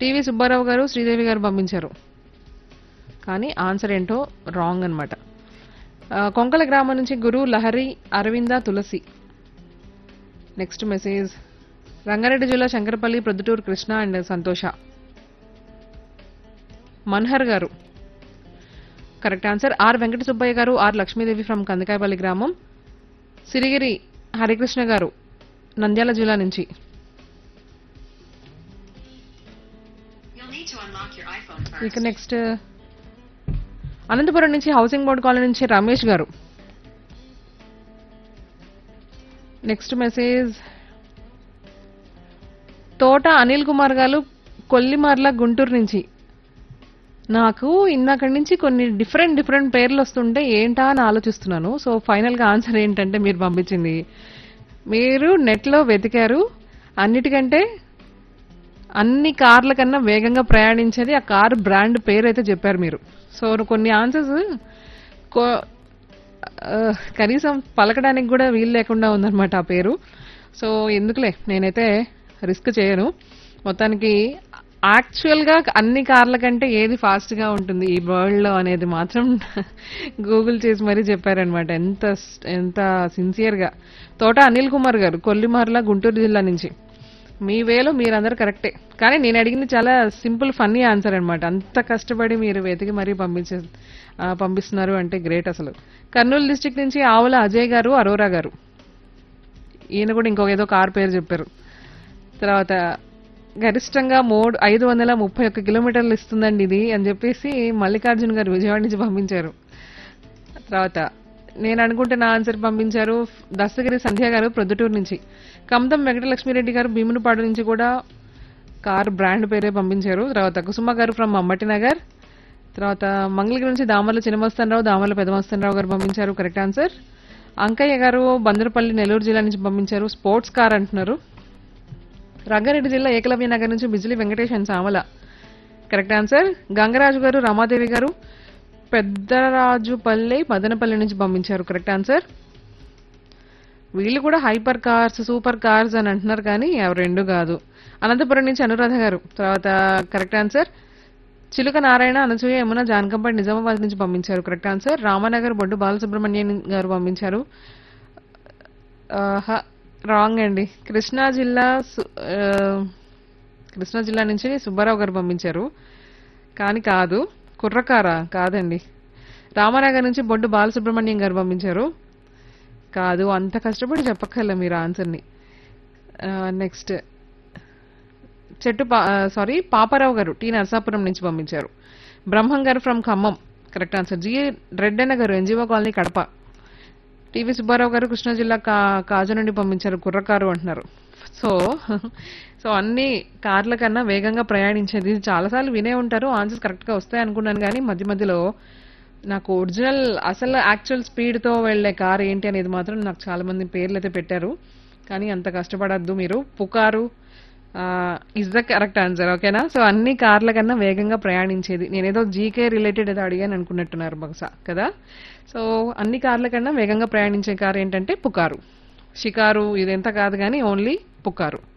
TV Subbarao గారు శ్రీదేవి గారు పంపించారు కానీ ఆన్సర్ ఏంటో రాంగ్ అనమాట కొంకల గ్రామం నుంచి గురు లహరి అరవింద తులసి నెక్స్ట్ మెసేజ్ రంగారెడ్డి జిల్లా శంకరపల్లి ప్రొద్దుటూరు కృష్ణ అండ్ సంతోష మన్హర్ గారు correct answer R Venkata Subbaiah గారు ఆర్ లక్ష్మీదేవి ఫ్రమ్ కందకాయపల్లి గ్రామం సిరిగిరి హరికృష్ణ గారు నంద్యాల జిల్లా నుంచి You'll need to unlock your iPhone first. ఇక నెక్స్ట్ అనంతపురం నుంచి హౌసింగ్ బోర్డ్ కాలనీ నుంచి రమేష్ గారు నెక్స్ట్ మెసేజ్ తోట అనిల్ కుమార్ గారు కొల్లిమర్ల గుంటూరు నుంచి నాకు ఇందాక నుంచి కొన్ని డిఫరెంట్ డిఫరెంట్ పేర్లు వస్తుంటే ఏంటా అని ఆలోచిస్తున్నాను సో ఫైనల్గా ఆన్సర్ ఏంటంటే మీరు పంపించింది మీరు నెట్లో వెతికారు అన్నిటికంటే అన్ని కార్ల కన్నా వేగంగా ప్రయాణించేది ఆ కార్ బ్రాండ్ పేరు అయితే చెప్పారు మీరు సో కొన్ని ఆన్సర్స్ కనీసం పలకడానికి కూడా వీలు లేకుండా ఉందన్నమాట ఆ పేరు సో ఎందుకులే నేనైతే రిస్క్ చేయను మొత్తానికి యాక్చువల్గా అన్ని కార్ల కంటే ఏది ఫాస్ట్గా ఉంటుంది ఈ వరల్డ్లో అనేది మాత్రం గూగుల్ చేసి మరీ చెప్పారనమాట ఎంత ఎంత సిన్సియర్గా తోట అనిల్ కుమార్ గారు కొల్లిమర్ల గుంటూరు జిల్లా నుంచి మీ వేలో మీరందరూ కరెక్టే కానీ నేను అడిగింది చాలా సింపుల్ ఫన్నీ ఆన్సర్ అనమాట అంత కష్టపడి మీరు వెతికి మరీ పంపించే ఆ, పంపిస్తున్నారు అంటే గ్రేట్ అసలు కర్నూలు డిస్టిక్ నుంచి ఆవుల అజయ్ గారు అరోరా గారు ఈయన కూడా ఇంకొక ఏదో కార్ పేరు చెప్పారు తర్వాత గరిష్టంగా మూడు ఐదు వందల ముప్పై ఒక్క కిలోమీటర్లు ఇస్తుందండి ఇది అని చెప్పేసి మల్లికార్జున్ గారు విజయవాడ నుంచి పంపించారు తర్వాత నేను అనుకుంటున్న ఆన్సర్ పంపించారు దస్తగిరి సంధ్య గారు ప్రొద్దుటూరు నుంచి కమతం వెంకటలక్ష్మిరెడ్డి గారు భీమునిపాడు నుంచి కూడా కార్ బ్రాండ్ పేరే పంపించారు తర్వాత కుసుమ గారు ఫ్రమ్ అమ్మటి నగర్ తర్వాత మంగళగిరి నుంచి దామర్ల చిన్నమస్తానరావు దామర్ల పెదమస్తానరావు గారు పంపించారు కరెక్ట్ ఆన్సర్ అంకయ్య గారు బందరపల్లి నెల్లూరు జిల్లా నుంచి పంపించారు స్పోర్ట్స్ కార్ అంటున్నారు రంగారెడ్డి జిల్లా ఏకలవ్య నగర్ నుంచి Bijili Venkatesh and Samala correct answer Gangaraju గారు రమాదేవి గారు పెద్దరాజుపల్లి మదనపల్లి నుంచి పంపించారు కరెక్ట్ ఆన్సర్ వీళ్ళు కూడా హైపర్ కార్స్ సూపర్ కార్స్ అని అంటున్నారు కానీ అవి రెండు కాదు అనంతపురం నుంచి అనురాధ గారు తర్వాత కరెక్ట్ ఆన్సర్ చిలుక నారాయణ అనసూయ యమున జానకంపేట నిజామాబాద్ నుంచి పంపించారు కరెక్ట్ ఆన్సర్ రామనగర్ బొడ్డు బాలసుబ్రహ్మణ్యం గారు పంపించారు రాంగ్ అండి కృష్ణా జిల్లా సు- ఆ, కృష్ణా జిల్లా నుంచి సుబ్బారావు గారు పంపించారు కానీ కాదు కుర్రకారా కాదండి రామనగర్ నుంచి బొడ్డు బాలసుబ్రహ్మణ్యం గారు పంపించారు కాదు అంత కష్టపడి చెప్పక్కర్లే మీరు ఆన్సర్ని నెక్స్ట్ చెట్టు సారీ పాపారావు గారు టి నరసాపురం నుంచి పంపించారు బ్రహ్మం గారు from Khammam correct answer G Reddanna గారు NGO colony Kadapa TV Subbarao గారు కృష్ణా జిల్లా కా కాజు నుండి పంపించారు కుర్రకారు అంటున్నారు సో సో అన్ని కార్ల కన్నా వేగంగా ప్రయాణించేది ఇది చాలాసార్లు వినే ఉంటారు ఆన్సర్స్ కరెక్ట్గా వస్తాయి అనుకున్నాను కానీ మధ్య మధ్యలో నాకు ఒరిజినల్ అసలు యాక్చువల్ స్పీడ్తో వెళ్ళే కార్ ఏంటి అనేది మాత్రం నాకు చాలా మంది పేర్లు అయితే పెట్టారు కానీ అంత కష్టపడద్దు మీరు పుకారు ఇస్ ద కరెక్ట్ ఆన్సర్ ఓకేనా సో అన్ని కార్ల కన్నా వేగంగా ప్రయాణించేది నేనేదో జీకే రిలేటెడ్ ఏదో అడిగాను అనుకున్నట్టున్నారు బహుశా కదా సో అన్ని కార్ల కన్నా వేగంగా ప్రయాణించే కార్ ఏంటంటే పుకారు షికారు ఇదెంత కాదు కానీ ఓన్లీ పుకారు